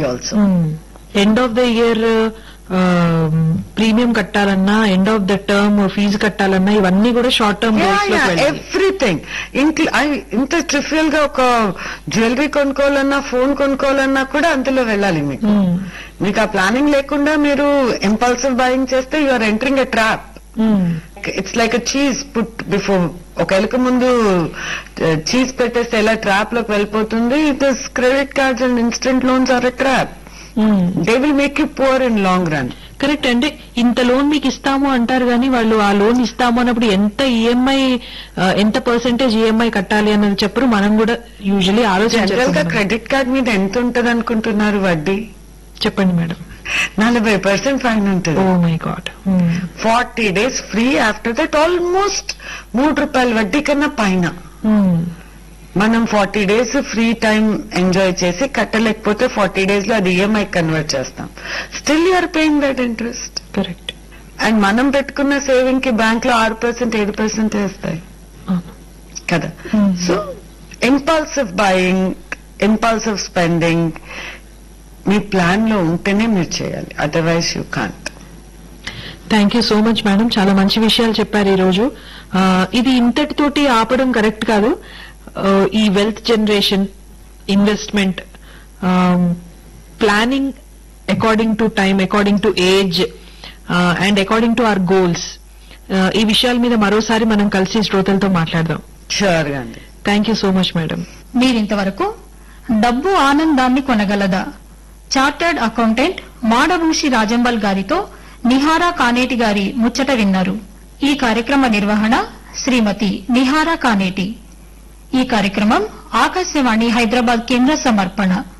Also end of the year premium కట్టాలన్నా end of the term fee కట్టాలన్నా ఇవన్నీ కూడా షార్ట్ టర్మ్ గోల్స్ లోకి వెళ్ళాలి ఎవ్రీథింగ్ ఇంత ట్రిఫియల్ గా ఒక జ్యువెలరీ కొనుక్కోవాలన్నా ఫోన్ కొనుక్కోవాలన్నా కూడా అందులో వెళ్ళాలి మీకు Hmm. మీకు ఆ ప్లానింగ్ లేకుండా మీరు ఇంపల్సివ్ బయింగ్ చేస్తే you are entering a trap Hmm. It's like cheese put before ఒక ఎలుక ముందు చీజ్ పెట్టేస్తే ఎలా ట్రాప్ లోకి వెళ్ళిపోతుంది this credit cards and instant loans are a trap Hmm. They will make you poor in long run correct అంటే ఇంత loan మీకు ఇస్తాము అంటారు కానీ వాళ్ళు ఆ లోన్ ఇస్తాము అన్నప్పుడు ఎంత ఈఎంఐ ఎంత పర్సెంటేజ్ ఈఎంఐ కట్టాలి అన్నది చెప్పరు మనం కూడా యూజువలీ జనరల్ గా ఆలోచించాలి క్రెడిట్ కార్డ్ మీద ఎంత ఉంటది అనుకుంటున్నారు వడ్డీ చెప్పండి మేడం నలభై పర్సెంట్ ఫైన్ ఓ ఉంటుంది my god forty days free after that almost మూడు రూపాయల వడ్డీ కన్నా పైన మనం forty days free time enjoy చేసి కట్టలేకపోతే ఫార్టీ డేస్ లో అది ఈఎంఐ కన్వర్ట్ చేస్తాం still you're paying that interest correct and మనం పెట్టుకున్న సేవింగ్ కి బ్యాంక్ లో ఆరు పర్సెంట్ ఏడు పర్సెంట్ వేస్తాయి కదా Hmm. So impulsive buying impulsive spending మీ ప్లాన్ లో ఉంటేనే మీరు చేయాలి otherwise you can't thank you so much madam చాలా మంచి విషయాలు చెప్పారు ఈ రోజు ఆ, ఇది ఇంతటితోటి ఆపడం కరెక్ట్ కాదు ఆ, ఈ wealth generation investment planning according to time according to age and according to our goals ఈ విషయాల మీద మరోసారి మనం కలిసి శ్రోతలతో మాట్లాడదాం షూర్ గా అండి thank you so much madam మీరింతవరకు డబ్బు ఆనందాన్ని కొనగలదా చార్టర్డ్ అకౌంటెంట్ మాడభూషి రాజంబల్ గారితో నిహారా కానేటి గారి ముచ్చట విన్నారు ఈ కార్యక్రమ నిర్వహణ శ్రీమతి నిహారా కానేటి ఈ కార్యక్రమం ఆకాశవాణి హైదరాబాద్ కేంద్ర సమర్పణ